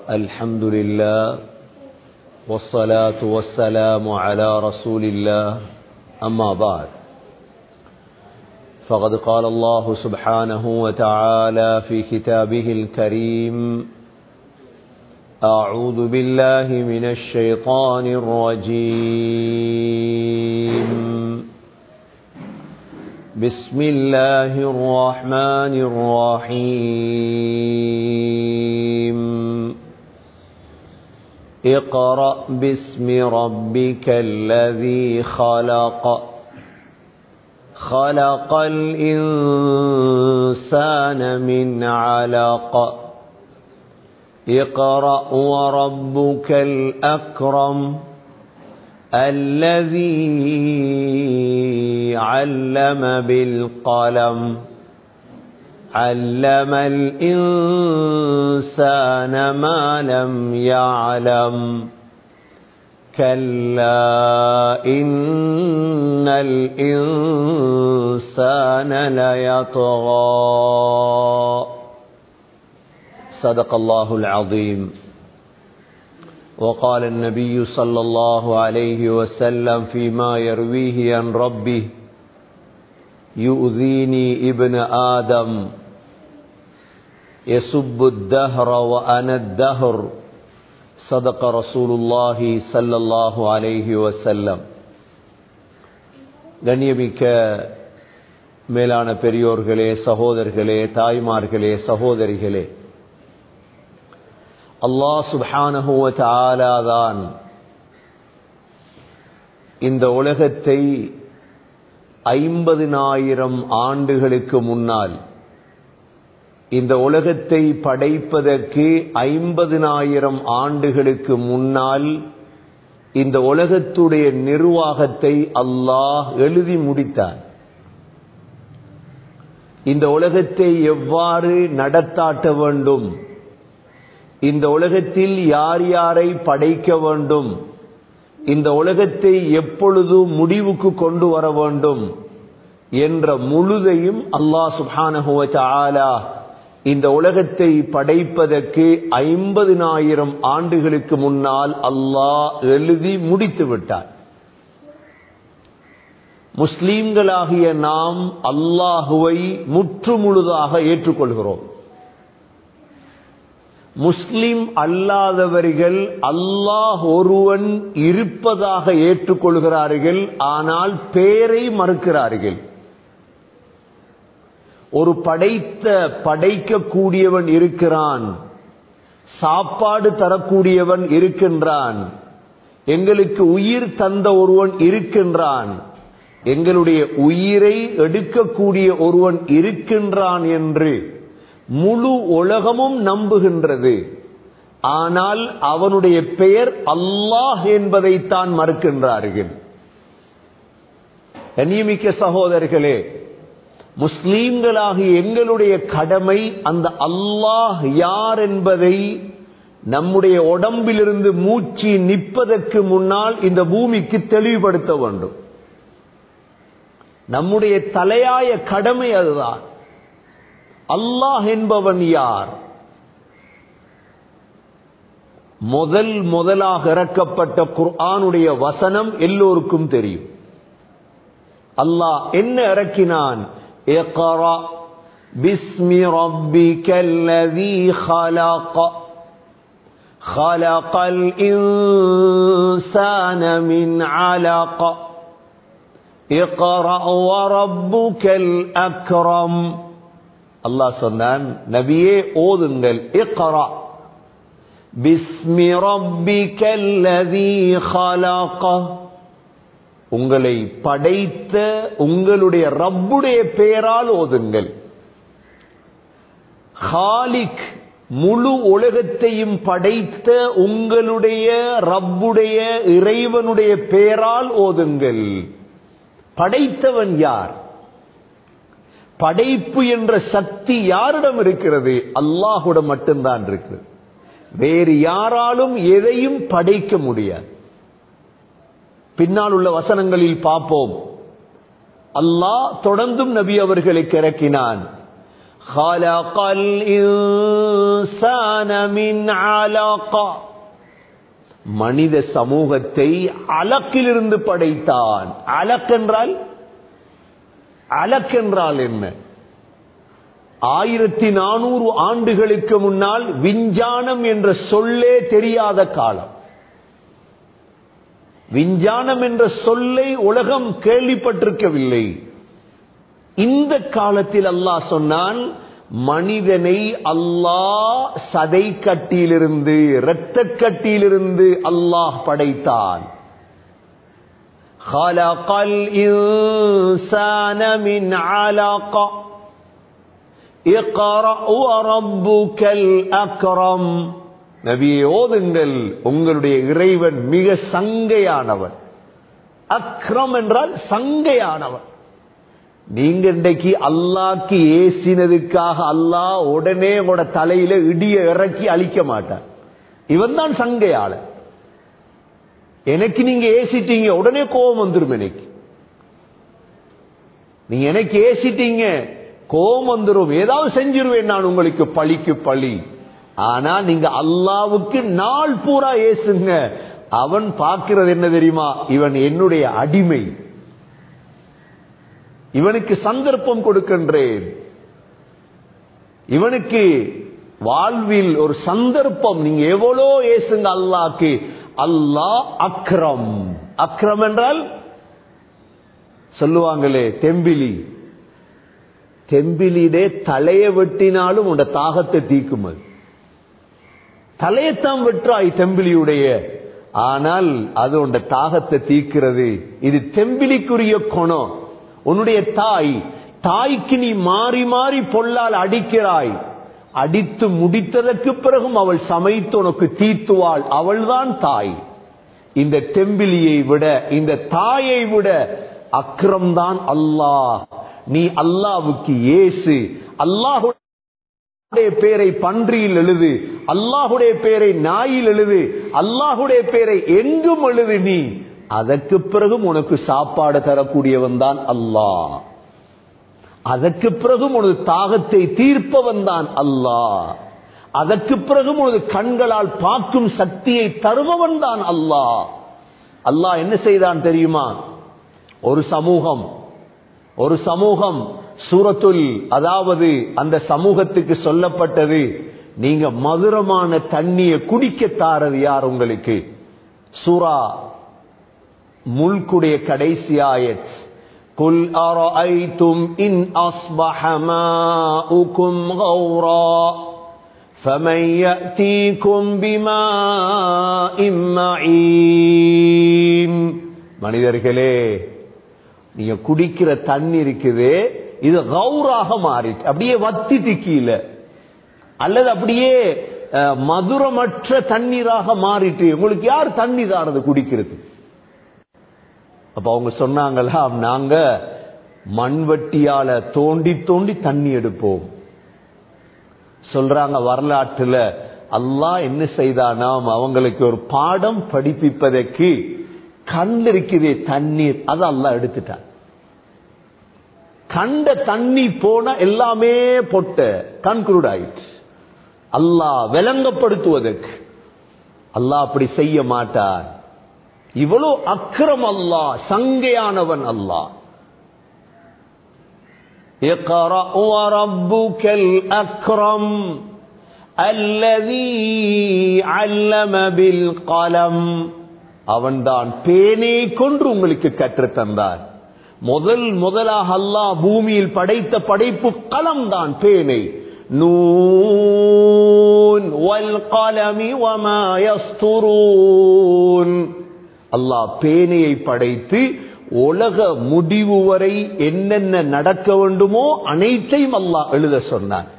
الحمد لله والصلاة والسلام على رسول الله أما بعد فقد قال الله سبحانه وتعالى في كتابه الكريم أعوذ بالله من الشيطان الرجيم بسم الله الرحمن الرحيم اقرأ باسم ربك الذي خلق خلق الإنسان من علق اقرأ وربك الأكرم الذي علم بالقلم علم الإنسان ما لم يعلم كلا إن الإنسان ليطغى صدق الله العظيم وقال النبي صلى الله عليه وسلم فيما يرويه عن ربه يؤذيني ابن آدم يسب الدهر وأنا الدهر صدق رسول الله صلى الله عليه وسلم கண்ணியமிக்க மேலான பெரியோர்களே சகோதரர்களே தாய்மார்களே சகோதரிகளே அல்லாஹ் சுபானஹுவ தான் இந்த உலகத்தை ஐம்பதினாயிரம் ஆண்டுகளுக்கு முன்னால் இந்த உலகத்தை படைப்பதற்கு ஐம்பதினாயிரம் ஆண்டுகளுக்கு முன்னால் இந்த உலகத்துடைய நிர்வாகத்தை அல்லாஹ் எழுதி முடித்தார் இந்த உலகத்தை எவ்வாறு நடத்தாட்ட வேண்டும் இந்த உலகத்தில் யார் யாரை படைக்க வேண்டும் இந்த உலகத்தை எப்பொழுது முடிவுக்கு கொண்டு வர வேண்டும் என்ற முழுதையும் அல்லாஹ் சுபானஹுவ இந்த உலகத்தை படைப்பதற்கு ஐம்பதினாயிரம் ஆண்டுகளுக்கு முன்னால் அல்லாஹ் எழுதி முடித்து விட்டார் முஸ்லீம்களாகிய நாம் அல்லாஹுவை முற்று முழுதாக ஏற்றுக்கொள்கிறோம் முஸ்லிம் அல்லாதவர்கள் அல்லாஹ் ஒருவன் இருப்பதாக ஏற்றுக்கொள்கிறார்கள் ஆனால் பேரை மறுக்கிறார்கள் ஒரு படைத்த படைக்கக்கூடியவன் இருக்கிறான் சாப்பாடு தரக்கூடியவன் இருக்கின்றான் எங்களுக்கு உயிர் தந்த ஒருவன் இருக்கின்றான் எங்களுடைய உயிரை எடுக்கக்கூடிய ஒருவன் இருக்கின்றான் என்று முழு உலகமும் நம்புகின்றது ஆனால் அவனுடைய பெயர் அல்லாஹ் என்பதைத்தான் மறுக்கின்றார்கள் கண்ணியமிக்க சகோதரர்களே முஸ்லீம்களாகிய எங்களுடைய கடமை அந்த அல்லாஹ் யார் என்பதை நம்முடைய உடம்பிலிருந்து மூச்சு நிற்பதற்கு முன்னால் இந்த பூமிக்கு தெளிவுபடுத்த வேண்டும் நம்முடைய தலையாய கடமை அதுதான் அல்லாஹ் என்பவன் யார் முதல் முதலாக இறக்கப்பட்ட குர்ஆனுடைய வசனம் எல்லோருக்கும் தெரியும் அல்லாஹ் என்ன இறக்கினான் بسم ربك الذي خلق خلق الإنسان من علق اقرأ وربك الأكرم அல்லாஹ் சொன்னான் நபியே ஓதுங்கள் இக்ரா பிஸ்மி ரப்பிக்கல்லதீ خلق உங்களை படைத்த உங்களுடைய ரப்புடைய பெயரால் ஓதுங்கள் ஹாலிக் முழு உலகத்தையும் படைத்த உங்களுடைய ரப்புடைய இறைவனுடைய பெயரால் ஓதுங்கள் படைத்தவன் யார் படைப்பு என்ற சக்தி யாரிடம் இருக்கிறது அல்லாஹுடன் மட்டும்தான் இருக்கிறது வேறு யாராலும் எதையும் படைக்க முடியாது பின்னால் உள்ள வசனங்களில் பார்ப்போம் அல்லாஹ் தொடர்ந்தும் நபி அவர்களுக்கு இறக்கினான் خلق الإنسان من علق மனித சமூகத்தை அலக்கிலிருந்து படைத்தான் அலக்கென்றால் அலக்கென்றால் என்ன ஆயிரத்தி நானூறு ஆண்டுகளுக்கு முன்னால் விஞ்ஞானம் என்ற சொல்லே தெரியாத காலம் விஞ்ஞானம் என்ற சொல்லை உலகம் கேள்விப்பட்டிருக்கவில்லை இந்த காலத்தில் அல்லாஹ் சொன்னான் மனிதனை அல்லாஹ் சதை கட்டியிலிருந்து இரத்த கட்டியிலிருந்து அல்லாஹ் படைத்தான் خلق الإنسان من علق اقرأ وربك الأكرم நபியை ஓதுங்கள் உங்களுடைய இறைவன் மிக சங்கையானவன் அக்ரம் என்றால் சங்கையானவன் நீங்க இன்றைக்கு அல்லாக்கு ஏசினதுக்காக அல்லாஹ் உடனே உங்களோட தலையில இடிய இறக்கி அழிக்க மாட்டான் இவன் தான் சங்கையாளன் எனக்கு நீங்க ஏசிட்டீங்க உடனே கோபம் வந்துடும் எனக்கு நீங்க எனக்கு ஏசிட்டீங்க கோபம் வந்துடும் ஏதாவது செஞ்சிருவேன் நான் உங்களுக்கு பழிக்கு பழி ஆனா நீங்க அல்லாவுக்கு நாள் பூரா ஏசுங்க அவன் பார்க்கிறது என்ன தெரியுமா இவன் என்னுடைய அடிமை இவனுக்கு சந்தர்ப்பம் கொடுக்கின்றேன் இவனுக்கு வாழ்வில் ஒரு சந்தர்ப்பம் நீங்க எவ்வளோ ஏசுங்க அல்லாக்கு அல்லாஹ் அக்ரம் அக்ரம் என்றால் சொல்லுவாங்களே தெம்பிலி தெம்பிலிடே தலைய வெட்டினாலும் உண்ட தாகத்தை தீக்கும் அது தலையத்தான் வெற்றாய் தெம்பிலியுடைய ஆனால் அது உண்ட தாகத்தை தீக்கிறது இது தெம்பிலிக்குரிய குணம் உன்னுடைய தாய் தாய்க்கு நீ மாறி மாறி பொல்லால் அடிக்கிறாய் அடித்து முடித்ததற்கு பிறகும் அவள் சமைத்து உனக்கு தீத்துவாள் அவள்தான் தாய் இந்த தெம்பிலியை விட இந்த தாயை விட அக்ரம் தான் அல்லாஹ் நீ அல்லாவுக்கு ஏசு அல்லாஹுடைய பேரை பன்றியில் எழுது அல்லாஹுடைய பேரை நாயில் எழுது அல்லாஹுடைய பேரை எங்கும் எழுது நீ அதற்கு பிறகும் உனக்கு சாப்பாடு தரக்கூடியவன் தான் அல்லாஹ் அதற்கு பிறகும் உனது தாகத்தை தீர்ப்பவன் தான் அல்லாஹ் அதற்கு பிறகும் உனது கண்களால் பார்க்கும் சக்தியை தருபவன் தான் அல்லாஹ் அல்லாஹ் என்ன செய்தான் தெரியுமா ஒரு சமூகம் ஒரு சமூகம் சூரத்துல் அதாவது அந்த சமூகத்துக்கு சொல்லப்பட்டது நீங்க மதுரமான தண்ணியை குடிக்க தாரது யார் உங்களுக்கு சூரா முல்குடைய கடைசி ஆயத் قل أرأيتم إن أصبح ماؤكم غورا فمن يأتيكم بماء معين மனிதர்களே நீங்க குடிக்கிற தண்ணி இருக்குது இது கௌராக மாறிட்டு அப்படியே வத்தி திக்கியில அல்லது அப்படியே மதுரமற்ற தண்ணீராக மாறிட்டு உங்களுக்கு யார் தண்ணி தானது குடிக்கிறது அப்ப அவங்க சொன்னாங்களா நாங்க மண்வட்டியால தோண்டி தோண்டி தண்ணி எடுப்போம் சொல்றாங்க வரலாற்றுல அல்லாஹ் என்ன செய்தானாம் அவங்களுக்கு ஒரு பாடம் படிப்பிப்பதற்கு கண் இருக்குதே தண்ணீர் அதை அல்லா எடுத்துட்டான் கண்ட தண்ணி போன எல்லாமே பொட்ட கண்குருட் ஆயிடுச்சு அல்லாஹ் விளங்கப்படுத்துவதற்கு அல்லாஹ் அப்படி செய்ய மாட்டார் இவ்வளவு அக்கிரம் அல்லாஹ் சங்கையானவன் அல்லாஹ் اقرأ وربك الأكرم الذي علم بالقلم அவன்தான் பேனை கொன்று உங்களுக்கு கற்றுத் தந்தான் முதல் முதலாக அல்லாஹ் பூமியில் படைத்த படைப்பு கலம் தான் பேனை நூன் வல் கலமி வமா யஸ்துரூன் அல்லாஹ் பேனையை படைத்து உலக முடிவு வரை என்னென்ன நடக்க வேண்டுமோ அனைத்தையும் அல்லாஹ் எழுத சொன்னான்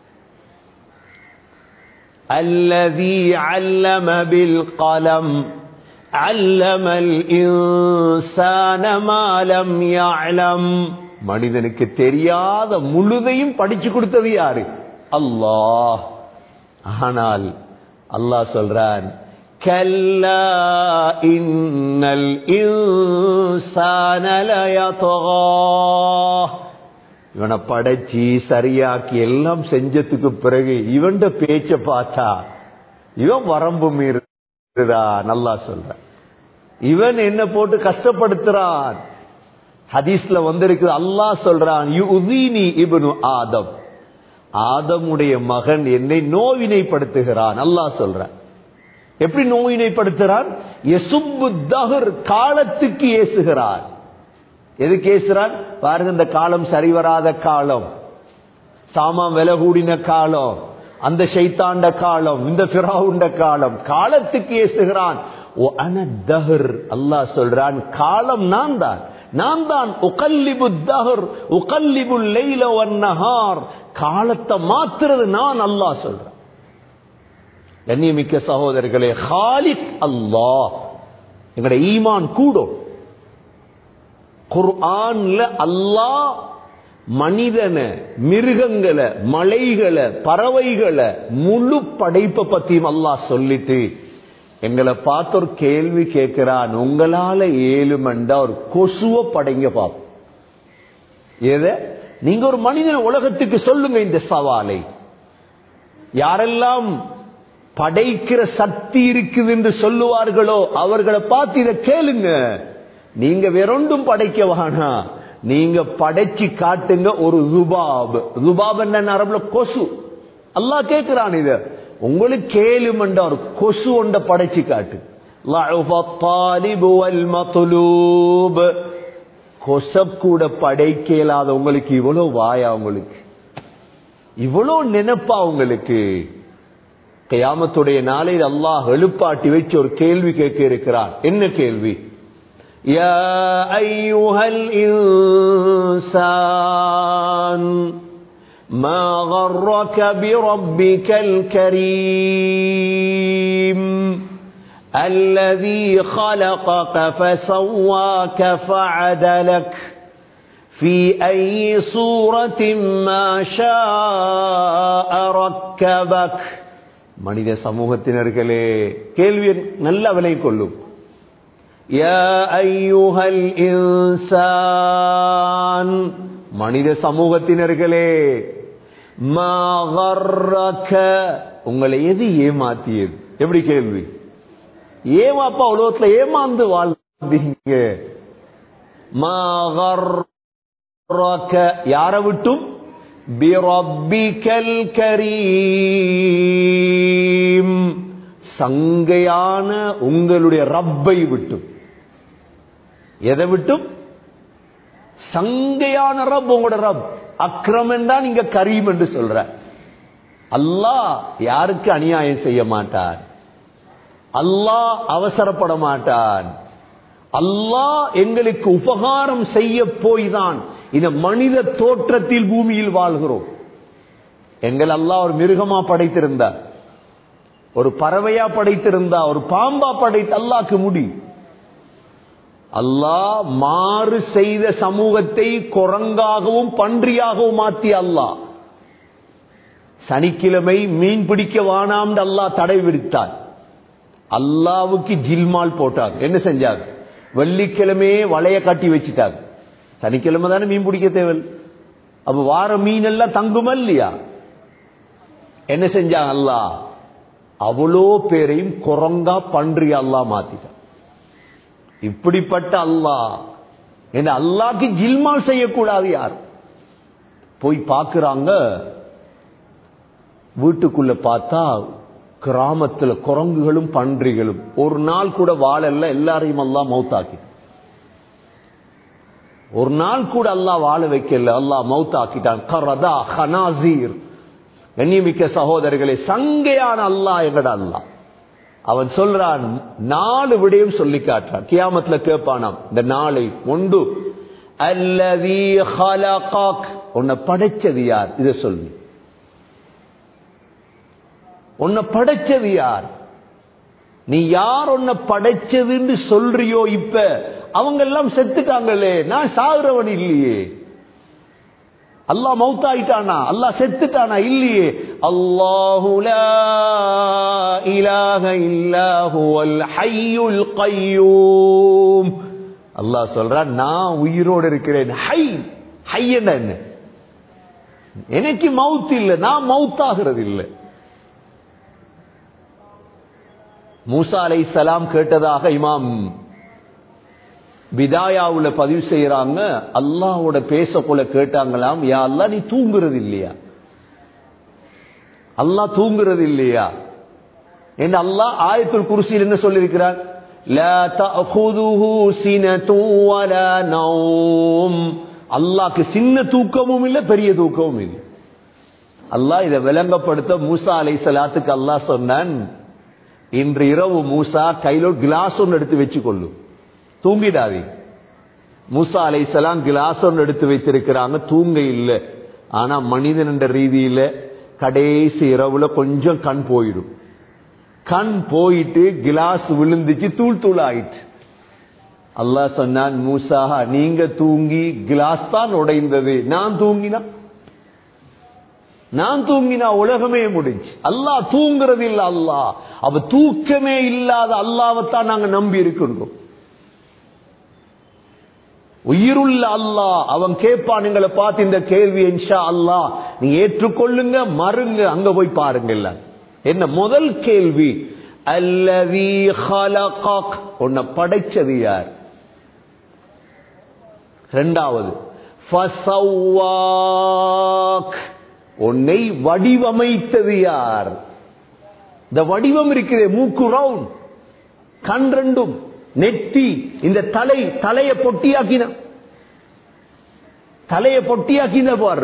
الذي علم بالقلم علم الإنسان ما لم يعلم மனிதனுக்கு தெரியாத முழுதையும் படிச்சு கொடுத்தது யாரு அல்லாஹ் ஆனால் அல்லாஹ் சொல்றான் كلا إن الإنسان ليطغى இவனை படைச்சி சரியாக்கி எல்லாம் செஞ்சதுக்கு பிறகு இவன்ட பேச்ச பார்த்தா இவன் வரம்பு மீறுதா நல்லா சொல்ற இவன் என்ன போட்டு கஷ்டப்படுத்துறான் ஹதீஸ்ல வந்திருக்கு அல்லாஹ் சொல்றான் யுதீனி இப்னு ஆதம் ஆதமுடைய மகன் என்னை நோவினைப்படுத்துகிறான் அல்லாஹ் சொல்றான் எப்படி நோயினைப்படுத்துறான் எசுப்பு தகர் காலத்துக்கு ஏசுகிறான் எதுக்கு ஏசுறான் பாருங்க இந்த காலம் சரிவராத காலம் சாமான் விலை கூடின காலம் அந்த ஷைத்தாண்ட காலம் இந்த பிராவுண்ட காலம் காலத்துக்கு ஏசுகிறான் ஓ அனதஹர் அல்லாஹ் சொல்றான் காலம் நான் தான் நான் தான் உகல்லிபு தஹர் உகல்லிபு லைல வன்னஹார் காலத்தை மாத்துறது நான் அல்லாஹ் சொல்றேன் கண்ணியமிக்க சகோதரர்களே ஹாலிக் அல்லாஹ் எங்கட ஈமான் கூடும் குர்ஆன்ல அல்லாஹ் மனிதனை மிருகங்களை மலைகளை பறவைகளை முழு படைப்பை பத்தியும் அல்லாஹ் சொல்லிட்டு எங்களை பார்த்து ஒரு கேள்வி கேட்கிறான் உங்களால ஏழுமண்டா ஒரு கொசுவ படைங்க பாப்போம் எதை நீங்க ஒரு மனிதன் உலகத்துக்கு சொல்லுங்க இந்த சவாலை யாரெல்லாம் படைக்கிற சக்தி இருக்குது என்று சொல்லுவார்களோ அவர்களை பார்த்து இதை கேளுங்க நீங்க வேறொன்றும் படைக்க வேணா நீங்க படைச்சு காட்டுங்க ஒரு ருபாப் ருபாப் என்ன அரபுல கொசு அல்லாஹ் கேட்கிறான் இத உங்களுக்கு கேளுமண்ட ஒரு கொசு ஒண்ட படைச்சு காட்டு கொசப் கூட படைக்க இயலாத உங்களுக்கு இவ்வளவு வாயா உங்களுக்கு இவ்வளவு நினைப்பா உங்களுக்கு கயாமத்துடைய நாளையில் அல்லாஹ் எழுப்பாட்டி வச்சு ஒரு கேள்வி கேட்க இருக்கிறான் என்ன கேள்வி يا أيها الإنسان ما غرك بربك الكريم الذي خلقك فسواك فعدلك في أي صورة ما شاء ركبك மனித சமூகத்தினர்களே கேள்வி நல்ல விலை கொள்ளும் يا أيها الإنسان மனித சமூகத்தினர்களே ما غرك உங்களை எது ஏமாத்தியது எப்படி கேள்வி ஏமாப்பா உலகத்துல ஏமாந்து வாழ்ந்தீங்க ما غرك யாரை விட்டும் بربك الكريم சங்கையான உங்களுடைய ரப்பை விட்டும் எதை விட்டும் சங்கையான ரப் உங்களோட ரப் அக்ரமன் தான் நீங்க கரீம் என்று சொல்ற அல்லாஹ் யாருக்கு அநியாயம் செய்ய மாட்டான் அல்லாஹ் அவசரப்பட மாட்டான் அல்லாஹ் எங்களுக்கு உபகாரம் செய்ய போய் தான் இந்த மனித தோற்றத்தில் பூமியில் வாழ்கிறோம் எங்கள் அல்லாஹ் ஒரு மிருகமா படைத்திருந்தார் ஒரு பறவையா படைத்திருந்தா ஒரு பாம்பா படைத்து அல்லாக்கு முடி அல்லாஹ் மாறு செய்த சமூகத்தை குரங்காகவும் பன்றியாகவும் மாத்தி அல்லாஹ் சனிக்கிழமை மீன் பிடிக்க வானாம் அல்லாஹ் தடை விடுத்தார் அல்லாவுக்கு ஜில்மால் போட்டாங்க என்ன செஞ்சாங்க வெள்ளிக்கிழமையே வளைய கட்டி வச்சுட்டாங்க சனிக்கிழமை தானே மீன் பிடிக்க தேவை அப்ப வார மீன் எல்லாம் தங்குமா இல்லையா என்ன செஞ்சாங்க அல்லாஹ் அவ்வளோ பேரையும் குரங்கா பன்றி அல்லாஹ் மாத்திட்டான் இப்படிப்பட்ட அல்லாஹ் என்ன அல்லாக்கு ஜில்மால் செய்யக்கூடாது யார் போய் பார்க்கிறாங்க வீட்டுக்குள்ள பார்த்தா கிராமத்துல குரங்குகளும் பன்றிகளும் ஒரு நாள் கூட வாழல எல்லாரையும் அல்லா மௌத்தாக்கி ஒரு நாள் கூட அல்லா வாழ வைக்கல அல்லா மௌத்தாக்கிட்டான் கரதா ஹனாசீர் கண்ணியமிக்க சகோதரர்களே சங்கையான அல்லா எங்கட அல்லா அவன் சொல்றான் நாலு விடையும் சொல்லி காட்டுறான் கியாமத்துல கேட்பானாம் இந்த நாளை ஒன்று அல்லதி உன்னை படைச்சது யார் இதை சொல்லி உன்னை படைச்சது யார் நீ யார் உன்னை படைச்சதுன்னு சொல்றியோ இப்ப அவங்க எல்லாம் செத்துட்டாங்களே நான் சாகுறவன் இல்லையே அல்லாஹ் மௌத்தாயிட்டானா அல்லாஹ் செத்துட்டானா இல்லையே அல்லாஹு லா இலாஹ இல்லாஹுவல் ஹய்யுல் கய்யூம் அல்லாஹ் சொல்றான் நான் உயிரோடு இருக்கிறேன் ஹை ஹை என்ன என்ன எனக்கு மவுத் இல்லை நான் மவுத்தாகிறது இல்லை மூசா அலை சலாம் கேட்டதாக இமாம் விதாயாவுல பதிவு செய்யறாங்க அல்லாவோட பேச போல கேட்டாங்களாம் யா அல்லா நீ தூங்குறது இல்லையா அல்லாஹ் தூங்குறது இல்லையா என்று அல்லாஹ் ஆயத்துல் குருசியில் என்ன சொல்லியிருக்கிறார் அல்லாக்கு சின்ன தூக்கமும் இல்லை பெரிய தூக்கமும் இல்லை அல்லாஹ் இதை விளங்கப்படுத்த மூசா அலை சலாத்துக்கு அல்லாஹ் சொன்னான் இன்று இரவு மூசா கையில கிளாஸ் ஒன்று எடுத்து வச்சுக்கொள்ளு தூங்கிடாதே மூசா அலை சலாம் கிளாஸ் ஒன்று எடுத்து வைத்திருக்கிறாங்க தூங்க இல்லை ஆனா மனிதன் என்ற ரீதியில கடைசி இரவுல கொஞ்சம் கண் போயிடும் கண் போயிட்டு கிளாஸ் விழுந்துச்சு தூள் தூள் ஆயிட்டு அல்லாஹ் சொன்னான் மூசா நீங்க தூங்கி கிளாஸ் தான் உடைந்தது நான் தூங்கினா நான் தூங்கினா உலகமே முடிஞ்சு அல்லாஹ் தூங்குறது இல்ல அல்லாஹ் அவ தூக்கமே இல்லாத அல்லாவைத்தான் நாங்க நம்பி இருக்கின்றோம் உயிருள்ள அல்லாஹ் அவன் கேட்பான் எங்களை பார்த்து இந்த கேள்வி இன்ஷா அல்லாஹ் நீங்க ஏற்றுக்கொள்ளுங்க மறுங்க அங்க போய் பாருங்க எல்லாம் என்ன முதல் கேள்வி அல்லவி ஹலகக் உன்னை படைச்சது யார் ரெண்டாவது ஃபசவ்வாக் உன்னை வடிவமைத்தது யார் இந்த வடிவம் இருக்கிறே மூக்கு ரவுண்ட் கண் ரெண்டும் நெத்தி இந்த தலை தலைய பொட்டியாக்கின தலைய பொட்டியாக்கின பாரு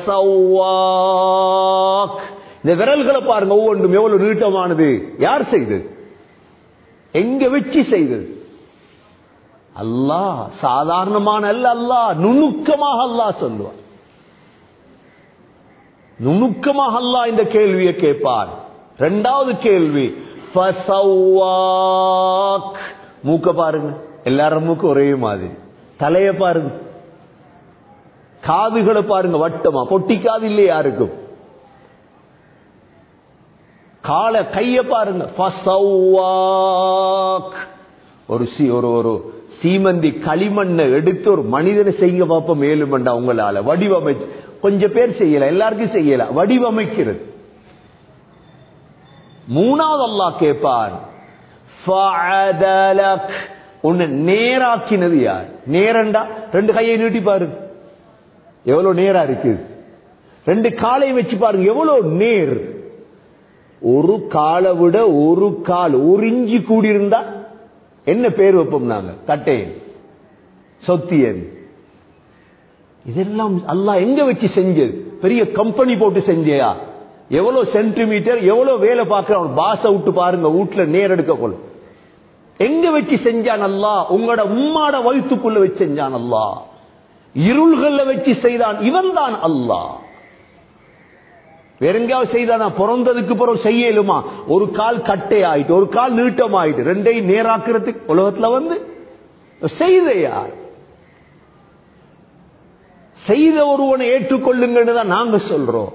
இந்த விரல்களை பாருங்க ஒவ்வொன்றும் எவ்வளவு நீட்டமானது யார் செய்தது எங்க வச்சு செய்தது அல்லாஹ் சாதாரணமான அல்ல அல்லாஹ் நுணுக்கமாக அல்லாஹ் சொல்லுவார் நுணுக்கமாக அல்லாஹ் இந்த கேள்வியை கேட்பார் இரண்டாவது கேள்வி ஃபசவ்வாக். மூக்க பாருங்க எல்லாரும் மூக்கு ஒரே மாதிரி தலைய பாருங்க காதுகளை பாருங்க வட்டமா பொட்டி காது இல்லையா யாருக்கும் கால கைய பாருங்க ஃபசவ்வாக். ஒரு சி ஒரு ஒரு சீமந்தி களிமண்ணை எடுத்து ஒரு மனிதனை செய்ய பார்ப்போம் மேலுமண்டா உங்களால வடிவமைச்சு கொஞ்சம் பேர் செய்யல எல்லாருக்கும் செய்யல வடிவமைக்கிறது மூணாவது அல்லாஹ் கேட்பான் ஃபஅதலக். உன்னை நேராக்கினது யார் நேரண்டா ரெண்டு கையை நீட்டி பாருங்க எவ்வளவு நேரா இருக்கு ரெண்டு காலை வச்சு பாருங்க எவ்வளவு நேர் ஒரு காலை விட ஒரு கால் ஒரு இஞ்சி கூடியிருந்தா என்ன பேர் வைப்போம் நாங்க கட்டையன் சொத்தியன் இதெல்லாம் அல்லாஹ் எங்க வச்சு செஞ்சது பெரிய கம்பெனி போட்டு செஞ்சியா எவ்வளவு சென்டிமீட்டர் எவ்வளவு வேலை பார்க்கிற பாச விட்டு பாருங்க வீட்டுல நேர் எடுக்க கொள்ள எங்க வச்சு செஞ்சான் அல்லா உங்களோட உம்மாட வயிற்றுக்குள்ள வச்சு செஞ்சான் அல்லா இருள்கள்ல வச்சு செய்தான் இவன் தான் அல்லாஹ் வேற எங்கேயாவது செய்தானா பிறந்ததுக்கு பிறகு செய்யலுமா ஒரு கால் கட்டை ஆயிட்டு ஒரு கால் நீட்டம் ஆயிட்டு ரெண்டையும் நேராக்குறதுக்கு உலகத்துல வந்து செய்த யார் செய்த ஒருவனை ஏற்றுக்கொள்ளுங்கன்னு தான் நாங்க சொல்றோம்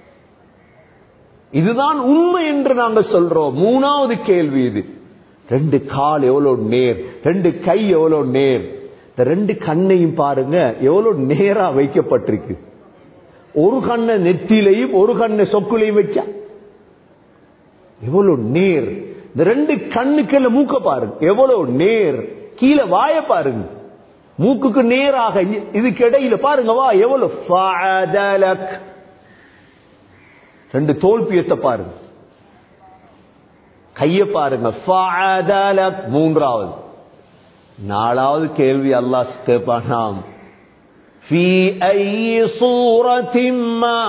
இதுதான் உண்மை என்று நாங்க சொல்றோம் மூணாவது கேள்வி இது ரெண்டு கால் எவ்வளவு நேர் ரெண்டு கை எவ்வளவு நேர் இந்த ரெண்டு கண்ணையும் பாருங்க எவ்வளவு நேரா வைக்கப்பட்டிருக்கு ஒரு கண்ணை நெத்திலையும் ஒரு கண்ணை சொக்குலையும் வச்சா எவ்வளவு நேர் இந்த ரெண்டு கண்ணுக்குள்ள மூக்க பாருங்க எவ்வளவு நேர் கீழே வாய பாருங்க மூக்குக்கு நேராக இதுக்கு இடையில பாருங்க வா எவ்வளவு ஃபஅதலக். ரெண்டு தோல்பியத்தை பாருங்க கைய பாருங்க ஃபஅதலக். மூன்றாவது நாலாவது கேள்வி அல்லாஹ் கேட்பானாம் في أي صورة ما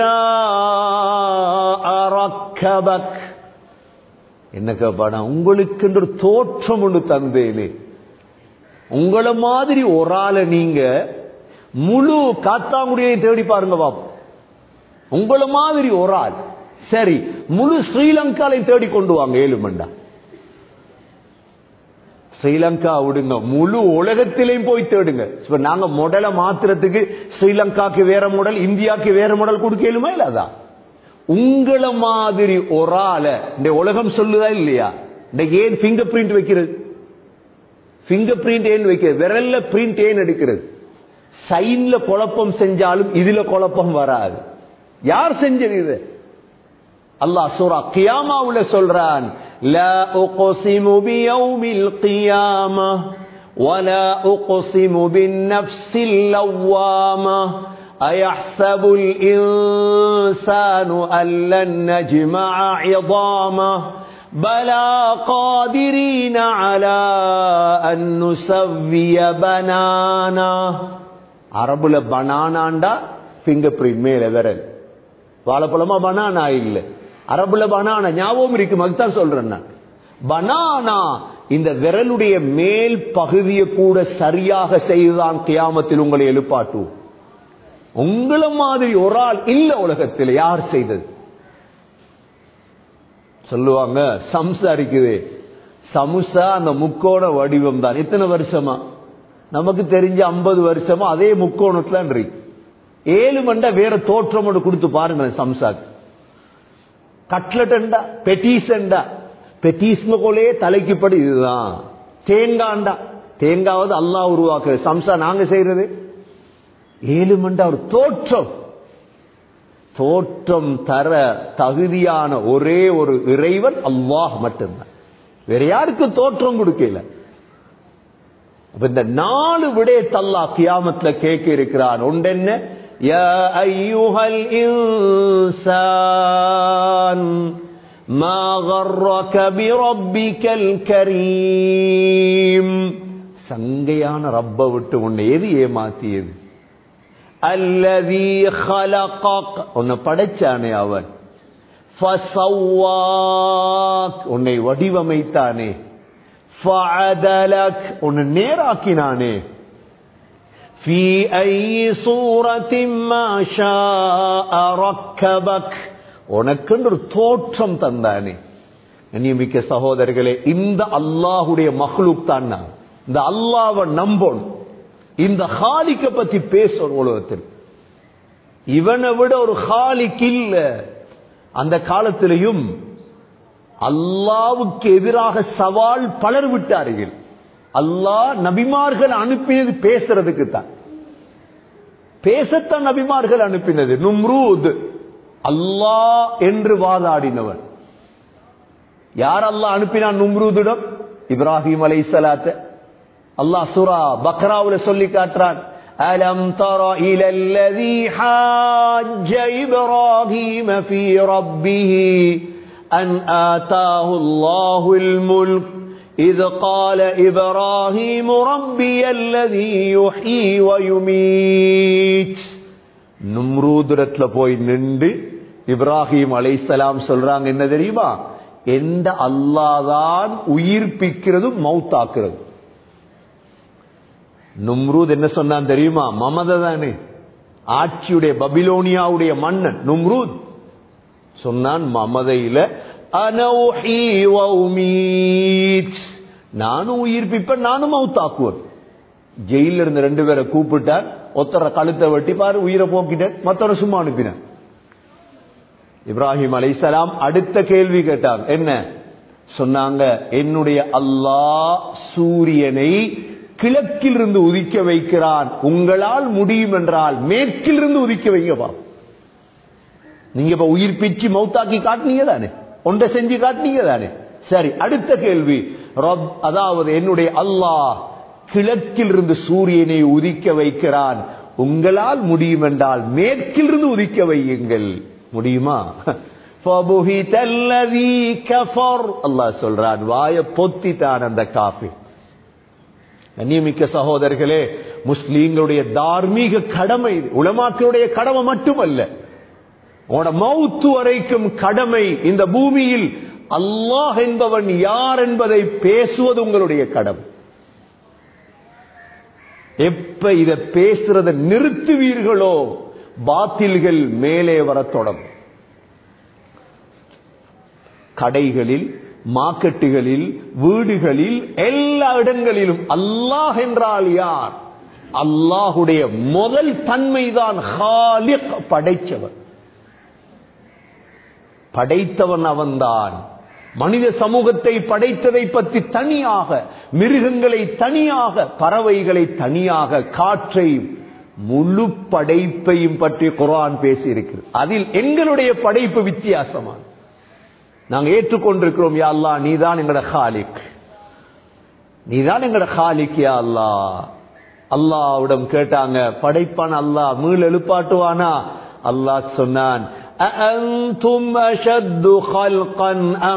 شاء ركبك என்ன கேட்பானா உங்களுக்கு ஒரு தோற்றம் ஒன்று தந்தேனே உங்களை மாதிரி ஒரு ஆளை நீங்க முழு காத்தாங்குடியை தேடி பாருங்க பாப்போம் உங்களை மாதிரி ஒரு ஆள் சரி முழு ஸ்ரீலங்காலையும் தேடி கொண்டு வாங்க ஏழு மண்டா ஸ்ரீலங்கா விடுங்க முழு உலகத்திலையும் போய் தேடுங்க இப்ப நாங்க முடலை மாத்திரத்துக்கு ஸ்ரீலங்காக்கு வேற மாடல் இந்தியாக்கு வேற மாடல் கொடுக்கலுமா இல்லாதா உங்களை மாதிரி ஒரு ஆளை இந்த உலகம் சொல்லுதா இல்லையா இந்த ஏன் பிங்கர் பிரிண்ட் வைக்கிறது பிங்கர் பிரிண்ட் ஏன் வைக்கிறது விரல்ல பிரிண்ட் ஏன் எடுக்கிறது சைன்ல குழப்பம் செஞ்சாலும் இதுல குழப்பம் வராது யார் செஞ்சது இது அல்லாஹ் சூரா கியாமாவுல சொல்றான் லா உக்ஸிமு பியௌமில் கியாமா ولا أقسم بالنفس اللوامة أيحسب الإنسان أن لن نجمع عظامه بلى قادرين على أن نسوي بنانا அரபுல பனானாண்டா பிங்கர் பிரிண்ட் மேல விரல் வாழைப்பழமா பனானா இல்ல அரபுல பனானா ஞாபகம் இருக்கு அதுதான் சொல்றேன் நான் பனானா இந்த விரலுடைய மேல் பகுதியை கூட சரியாக செய்துதான் கியாமத்தில் உங்களை எழுப்பாட்டுவோம் உங்களை மாதிரி ஒரு ஆள் இல்ல உலகத்தில் யார் செய்தது சொல்லுவாங்க சம்சா இருக்குது சமுசா அந்த முக்கோண வடிவம் தான் எத்தனை வருஷமா நமக்கு தெரிஞ்ச ஐம்பது வருஷமா அதே முக்கோணத்துல இருக்கு ஏழு மண்டா வேற தோற்றம் ஒன்று கொடுத்து பாருங்க சம்சாக்கு கட்லெட்டா பெட்டீஸ்டா பெட்டீஸ்ம போலே தலைக்கு படி இதுதான் தேங்காண்டா தேங்காவது அல்லாஹ் உருவாக்குறது சம்சா நாங்க செய்யறது ஏழு மண்டா ஒரு தோற்றம் தோற்றம் தர தகுதியான ஒரே ஒரு இறைவன் அல்லாஹ் மட்டும்தான் வேற யாருக்கும் தோற்றம் கொடுக்கல அப்ப இந்த நாலு விடயத்தை அல்லாஹ் கியாமத்துல கேட்க இருக்கிறான் ஒன்றென்ன يا أيها الإنسان ما غرك بربك الكريم சங்கையான ரப்ப விட்டு உன்னை எது ஏமாத்தியது அல்லதி خلقك உன்னை படைச்சானே அவன் فسواك உன்னை வடிவமைத்தானே فعدلك உன்னை நேராக்கினானே في أي صورة ما شاء ركبك உனக்குன்னு ஒரு தோற்றம் தந்தானே நியமிக்க சகோதரர்களே இந்த அல்லாஹுடைய மகளுக் தான் நான் இந்த அல்லாவை நம்பணும் இந்த ஹாலிக்க பத்தி பேசணும் உலகத்தில் இவனை விட ஒரு ஹாலிக் இல்ல அந்த காலத்திலையும் அல்லாவுக்கு எதிராக சவால் பலர் விட்டார்கள் அல்லாஹ் நபிமார்கள் அனுப்பினது பேசுறதுக்கு தான் பேசத்தான் நபிமார்கள் அனுப்பினது நும்ரூத் அல்லாஹ் என்று வாதாடினவன் யார் அல்லாஹ் அனுப்பினான் நும்ரூதிடம் இப்ராஹிம் அலை சலாத்த அல்லாஹ் சுரா பக்ராவுல சொல்லி காட்டுறான் ألم تر إلى الذي حاج إبراهيم في ربه أن آتاه الله الملك إذ قال إبراهيم ربي الذي يحيي ويميت நும்ரூதுரத்துல போய் நின்று இப்ராஹிம் அலைசலாம் சொல்றாங்க என்ன தெரியுமா எந்த அல்லாதான் உயிர்ப்பிக்கிறது மவுத்தாக்குறது நும்ரூத் என்ன சொன்னான் தெரியுமா மமத தானே ஆட்சியுடைய பபிலோனியாவுடைய மன்னன் நும்ரூத் சொன்னான் மமதையில அனௌஹி வௌமீத் நானும் உயிர்ப்பிப்பேன் நானும் மவுத்தாக்குவேன் ஜெயில இருந்து ரெண்டு பேரை கூப்பிட்டார் ஒத்தர கழுத்தை வெட்டி பாரு உயிரை போக்கிட்டேன் மத்தவரை சும்மா அனுப்பினார் இப்ராஹிம் அலைசலாம் அடுத்த கேள்வி கேட்டார் என்ன சொன்னாங்க என்னுடைய அல்லாஹ் சூரியனை கிழக்கிலிருந்து உதிக்க வைக்கிறான் உங்களால் முடியும் என்றால் மேற்கிலிருந்து உதிக்க வைங்கப்பா நீங்க இப்ப உயிர் பிச்சு மௌத்தாக்கி காட்டினீங்க தானே ஒன்றை செஞ்சு காட்டினீங்க தானே சரி அடுத்த கேள்வி ரப் அதாவது என்னுடைய அல்லாஹ் கிழக்கிலிருந்து சூரியனை உதிக்க வைக்கிறான் உங்களால் முடியும் என்றால் மேற்கிலிருந்து உதிக்க வையுங்கள் முடியுமா அல்லாஹ் சொல்றான் வாய பொத்தித்தான் அந்த காஃபி கண்ணியமிக்க சகோதரர்களே முஸ்லீம்களுடைய தார்மீக கடமை இது. உலமாக்களுடைய கடமை மட்டுமல்ல உன மௌத்து வரைக்கும் கடமை இந்த பூமியில் அல்லாஹ் என்பவன் யார் என்பதை பேசுவது உங்களுடைய கடமை எப்ப இத பேசுறத நிறுத்துவீர்களோ பாத்தில்கள் மேலே வரத் தொடங்கும் கடைகளில் மார்க்கெட்டுகளில் வீடுகளில் எல்லா இடங்களிலும் அல்லாஹ் என்றால் யார் அல்லாஹுடைய முதல் தன்மைதான் ஹாலிக் படைச்சவன் படைத்தவன் அவன்தான் மனித சமூகத்தை படைத்ததை பற்றி தனியாக மிருகங்களை தனியாக பறவைகளை தனியாக காற்றை முழு படைப்பையும் பற்றி குரான் பேசி இருக்கிறது அதில் எங்களுடைய படைப்பு வித்தியாசமான நாங்க ஏற்றுக்கொண்டிருக்கிறோம் யா அல்லா நீதான் எங்கட ஹாலிக் நீதான் எங்கட ஹாலிக் யா அல்லா அல்லாவிடம் கேட்டாங்க படைப்பான் அல்லாஹ் மீள் எழுப்பாட்டுவானா அல்லாஹ் சொன்னான் أأنتم أشد خلقا أم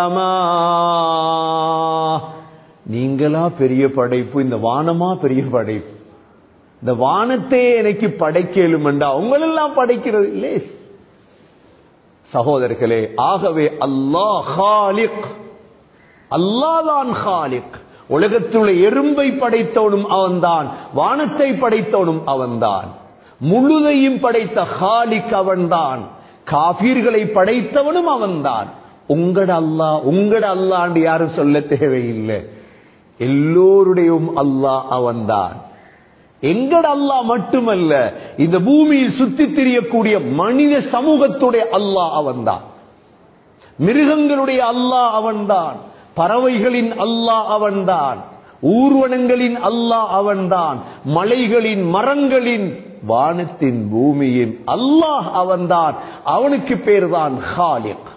السماء நீங்களா பெரிய படைப்பு இந்த வானமா பெரிய படைப்பு இந்த வானத்தை எனக்கு படைக்கலும் என்றா உங்களெல்லாம் படைக்கிறது இல்லை சகோதரர்களே ஆகவே அல்லாஹ் ஹாலிக் அல்லாதான் ஹாலிக் உலகத்துள்ள எறும்பை படைத்தவனும் அவன்தான் வானத்தை படைத்தவனும் அவன்தான் முழுதையும் படைத்த ஹாலிக் அவன்தான் காபீர்களை படைத்தவனும் அவன்தான் உங்கட அல்லா உங்கட அல்லாண்டு யாரும் சொல்ல தேவையில்லை எல்லோருடையும் அல்லாஹ் அவன்தான் எங்கட அல்லாஹ் மட்டுமல்ல இந்த பூமியில் சுத்தி திரியக்கூடிய மனித சமூகத்துடைய அல்லாஹ் அவன்தான் மிருகங்களுடைய அல்லாஹ் அவன்தான் பறவைகளின் அல்லாஹ் அவன்தான் ஊர்வனங்களின் அல்லாஹ் அவன்தான் மலைகளின் மரங்களின் வானத்தின் பூமியின் அல்லாஹ் அவன்தான் அவனுக்கு பேர் தான் ஹாலிக்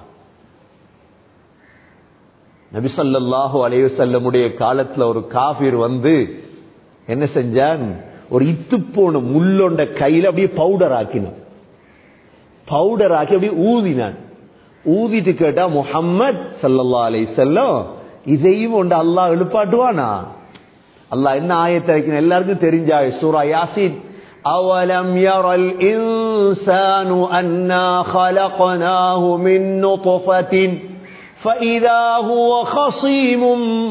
நபிசல்லாஹு அலையுசல்லமுடைய காலத்துல ஒரு காபிர் வந்து என்ன செஞ்சான் ஒரு இத்து போன முள்ளொண்ட கையில அப்படியே பவுடர் ஆக்கினான் பவுடர் ஆக்கி அப்படியே ஊதினான் ஊதிட்டு கேட்டா முஹம்மத் சல்லல்லா அலை செல்லம் இதையும் ஒன்று அல்லாஹ் எழுப்பாட்டுவானா அல்லாஹ் என்ன ஆயத்திறக்கின எல்லாருக்கும் தெரிஞ்சா சூரா யாசின் أولم ير الإنسان أنا خلقناه من نطفة فإذا هو خصيم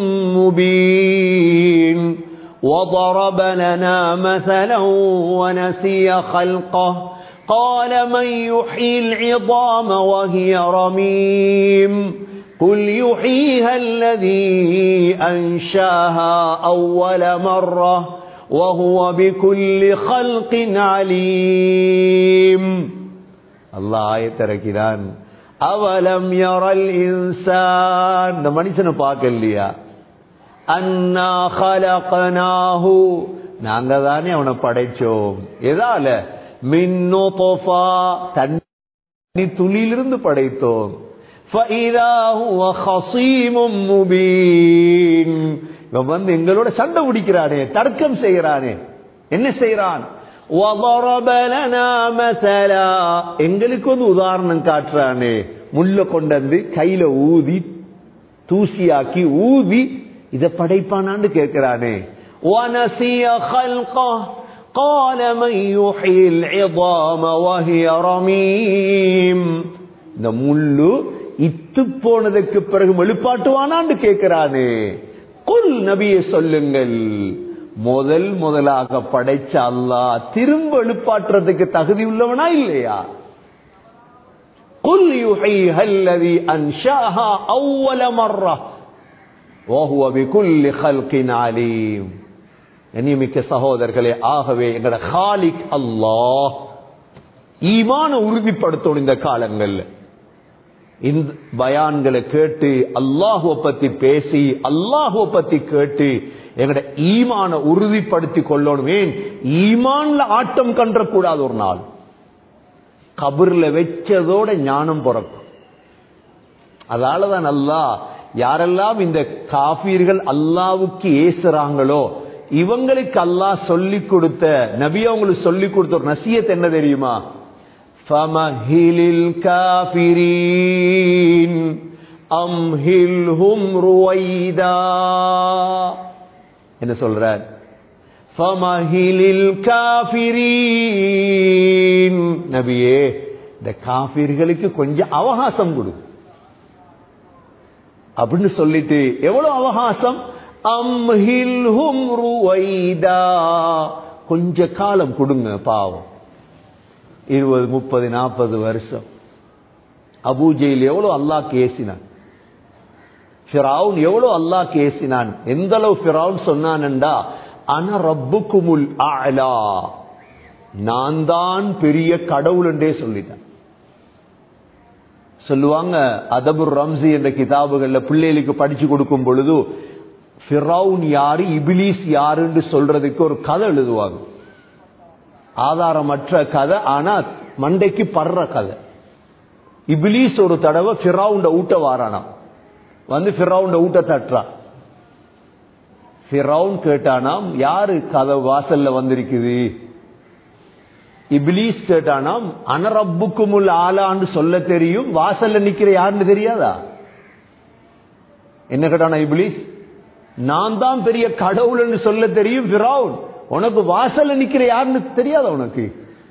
مبين وضرب لنا مثلا ونسي خلقه قال من يحيي العظام وهي رميم قل يحييها الذي أنشاها أول مرة وهو بكل خلق عليم الله آية ركضان أولم يرى الإنسان ده மனுஷனை பார்க்கலையா அண்ணா خلقناه நாங்க தானே அவனை படைச்சோம் எதால மின்னோ தோஃபா தண்ணி துளியிலிருந்து படைத்தோம் فإذا هو خصيم مبين இவன் வந்து எங்களோட சண்டை பிடிக்கிறானே தர்க்கம் செய்கிறானே என்ன செய்யறான் எங்களுக்கு வந்து உதாரணம் காட்டுறானே முள்ள கொண்டு வந்து கையில ஊதி தூசியாக்கி ஊதி இத படைப்பானான்னு கேட்கிறானே قال من يحيي العظام وهي رميم இந்த முள்ளு இத்து போனதுக்கு பிறகு எழுப்பாட்டுவானான்னு கேட்கிறானே குல் நபியை சொல்லுங்கள் முதல் முதலாக படைச்ச அல்லாஹ் திரும்ப எழுப்பாட்டுறதுக்கு தகுதி உள்ளவனா இல்லையா குல் யுஹீஹா அல்லதி அன்ஷாஹா அவ்வல மர்ரா وهو بكل خلق عليم கண்ணியமிக்க சகோதரர்களே ஆகவே எங்கட ஹாலிக் அல்லாஹ் ஈமான உறுதிப்படுத்தணும் இந்த காலங்கள்ல இந்த பயான்களை கேட்டு அல்லாஹுவ பத்தி பேசி அல்லாஹுவ பத்தி கேட்டு எங்கட ஈமான உறுதிப்படுத்தி கொள்ளணும் ஏன் ஈமான்ல ஆட்டம் கன்ற கூடாது ஒரு நாள் கபர்ல வச்சதோட ஞானம் பிறக்கும் அதாலதான் அல்லாஹ் யாரெல்லாம் இந்த காபீர்கள் அல்லாவுக்கு ஏசுறாங்களோ இவங்களுக்கு அல்லாஹ் சொல்லி கொடுத்த நபி அவங்களுக்கு சொல்லி கொடுத்த ஒரு நசியத் என்ன தெரியுமா فمهل الكافرين أمهلهم رويدا என்ன சொல்ற فمهل الكافرين நபியே இந்த காபிர்களுக்கு கொஞ்சம் அவகாசம் கொடு அப்படின்னு சொல்லிட்டு எவ்வளவு அவகாசம் அம்ஹில்ஹும் ருவைதா கொஞ்ச காலம் கொடுங்க பாவம் இருபது முப்பது நாற்பது வருஷம் அபூஜையில் எவ்வளவு அல்லாஹ் கேசினான் ஃபிரவுன் எவ்வளவு அல்லாஹ் கேசினான் எந்த அளவு ஃபிரவுன் சொன்னான்டா அன ரப்புக்குமுல் ஆலா நான் தான் பெரிய கடவுள் என்றே சொல்லிட்டேன் சொல்லுவாங்க அதபுர் ரம்சி என்ற கிதாபுகள்ல பிள்ளைகளுக்கு படிச்சு கொடுக்கும் பொழுது ஃபிரவுன் யாரு இபிலிஸ் யாருன்னு சொல்றதுக்கு ஒரு கதை எழுதுவாங்க ஆதாரமற்ற கதை ஆனா மண்டைக்கு படுற கதை இபிலீஸ் ஒரு தடவை ஃபிரவுண்ட ஊட்ட வாரானாம் வந்து ஃபிரவுண்ட ஊட்ட தட்டுறான் ஃபிரவுன் கேட்டானாம் யாரு கதை வாசல்ல வந்திருக்குது இபிலீஸ் கேட்டானாம் அனரப்புக்குமுல் ஆலான்னு சொல்ல தெரியும் வாசல்ல நிக்கிற யாருன்னு தெரியாதா என்ன கேட்டானா இபிலீஸ் நான் தான் பெரிய கடவுள்னு சொல்ல தெரியும் ஃபிரவுன் உனக்கு வாசல்ல நிக்கிற யாருன்னு தெரியாதா உனக்கு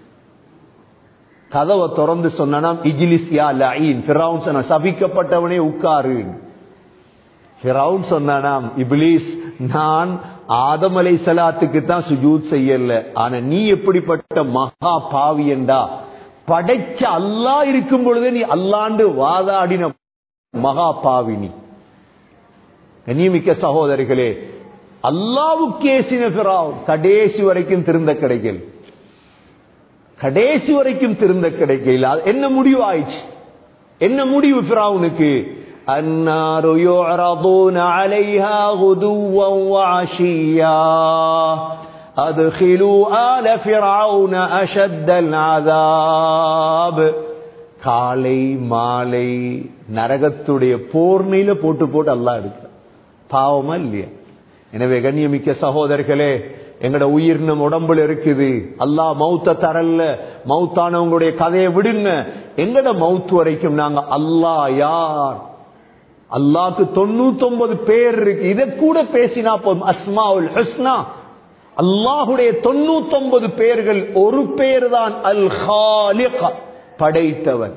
கதவை திறந்து சொன்னாம் இஜிலிஸ் யா லயீன் ஃபிரவுன் சொன்ன சபிக்கப்பட்டவனே உட்காரு ஃபிரவுன் சொன்னானாம் இபிலிஸ் நான் ஆதம் அலை சலாத்துக்கு தான் சுஜூத் செய்யல ஆனா நீ எப்படிப்பட்ட மகா பாவியண்டா படைச்ச அல்லா இருக்கும் பொழுதே நீ அல்லாண்டு வாதாடின மகா பாவினி கண்ணியமிக்க சகோதரிகளே அல்லாவுக்கேசின ஃபிரவுன் கடைசி வரைக்கும் திருந்த கிடைக்கல கடைசி வரைக்கும் திருந்த கிடைக்கல என்ன முடிவு ஆயிடுச்சு என்ன முடிவு ஃபிரவுனுக்கு النار يعرضون عليها غدوا وعشيا أدخلوا آل فرعون أشد العذاب காலை மாலை நரகத்துடைய போர்மையில போட்டு போட்டு அல்லா எடுக்க பாவமா இல்லையா எனவே கண்ணியமிக்க சகோதரர்களே எங்கட உயிர் நம் உடம்புல இருக்குது அல்லாஹ் மௌத்த தரல்ல மௌத்தானவங்களுடைய கதையை விடுங்க எங்கட மௌத்து வரைக்கும் நாங்க அல்லாஹ் யார் அல்லாக்கு தொண்ணூத்தி ஒன்பது பேர் இருக்கு இதை கூட பேசினா போதும் அஸ்மாவுல் ஹஸ்னா அல்லாஹுடைய தொண்ணூத்தி ஒன்பது பேர்கள் ஒரு பேர் தான் அல் ஹாலிக் படைத்தவன்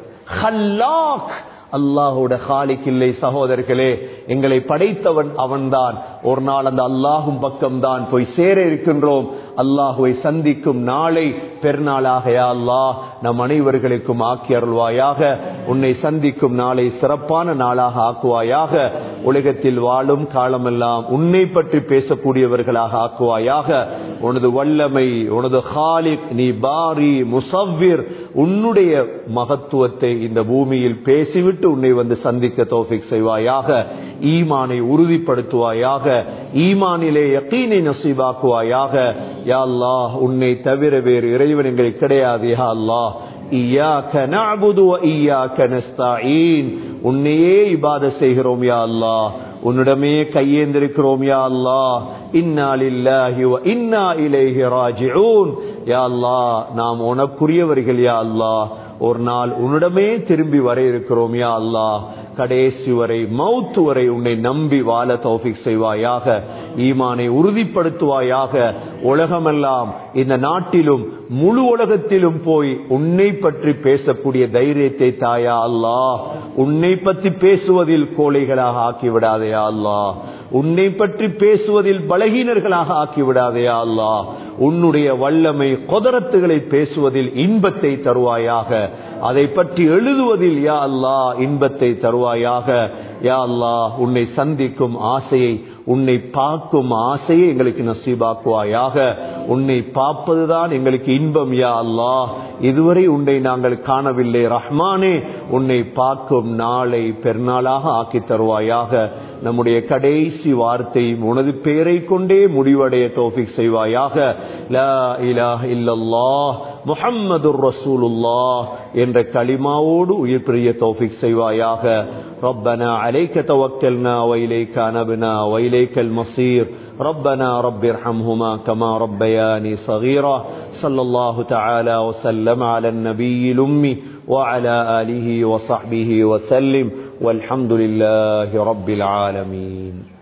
ஹல்லாக் அல்லாஹோட ஹாலிக் இல்லை சகோதரர்களே எங்களை படைத்தவன் அவன்தான் ஒரு நாள் அந்த அல்லாஹும் பக்கம் தான் போய் சேர இருக்கின்றோம் அல்லாஹுவை சந்திக்கும் நாளை பெருநாளாக யா அல்லாஹ் நம் அனைவர்களுக்கும் ஆக்கி அருள்வாயாக உன்னை சந்திக்கும் நாளை சிறப்பான நாளாக ஆக்குவாயாக உலகத்தில் வாழும் காலமெல்லாம் உன்னை பற்றி பேசக்கூடியவர்களாக ஆக்குவாயாக உனது வல்லமை உனது ஹாலிக் நீ பாரி முசவ்விர் உன்னுடைய மகத்துவத்தை இந்த பூமியில் பேசிவிட்டு உன்னை வந்து சந்திக்க தோஃபிக் செய்வாயாக ஈமானை உறுதிப்படுத்துவாயாக ஈமானிலே யக்கீனை நசீபாக்குவாயாக யா அல்லாஹ் உன்னை தவிர வேறு இறைவன் எங்களுக்கு கிடையாது யா அல்லாஹ் إياك نعبد وإياك نستعين உன்னையே இபாத செய்கிறோம் யா அல்லாஹ் உன்னிடமே கையேந்திருக்கிறோம் யா அல்லாஹ் இன்னா லில்லாஹி வ இன்னா இலைஹி ராஜிஊன் யா அல்லாஹ் நாம் உனக்குரியவர்கள் யா அல்லாஹ் ஒரு நாள் உன்னிடமே திரும்பி வர இருக்கிறோம் யா அல்லாஹ் கடைசி வரை மவுத்து வரை உன்னை நம்பி வாழ தௌஃபிக் செய்வாயாக ஈமானை உறுதிப்படுத்துவாயாக உலகமெல்லாம் இந்த நாட்டிலும் முழு உலகத்திலும் போய் உன்னை பற்றி பேசக்கூடிய தைரியத்தை தாயா அல்லாஹ் உன்னை பற்றி பேசுவதில் கோழைகளாக ஆக்கிவிடாதையா அல்லாஹ் உன்னை பற்றி பேசுவதில் பலகீனர்களாக ஆக்கிவிடாதையா அல்லாஹ் உன்னுடைய வல்லமை கொதரத்துகளை பேசுவதில் இன்பத்தை தருவாயாக அதை பற்றி எழுதுவதில் யா அல்லாஹ் இன்பத்தை தருவாயாக யா அல்லாஹ் உன்னை சந்திக்கும் ஆசையை உன்னை பார்க்கும் ஆசையை எங்களுக்கு நசீபாக்குவாயாக உன்னை பார்ப்பதுதான் எங்களுக்கு இன்பம் யா அல்லாஹ் இதுவரை உன்னை நாங்கள் காணவில்லை ரஹ்மானே உன்னை பார்க்கும் நாளை பெருநாளாக ஆக்கி தருவாயாக நம்முடைய கடைசி வார்த்தை உனது பெயரை கொண்டே முடிவடைய தோஃபிக் செய்வாயாக லா இலாஹ இல்லல்லாஹ் முஹம்மது ரசூலுல்லாஹ் என்ற களிமாவோடு உயிர் பிரிய தோஃபிக் செய்வாயாக ربنا عليك توكلنا وإليك أنبنا وإليك المصير ربنا رب ارحمهما كما ربياني صغيرا صلى الله تعالى وسلم على النبي الأمي وعلى آله وصحبه وسلم والحمد لله رب العالمين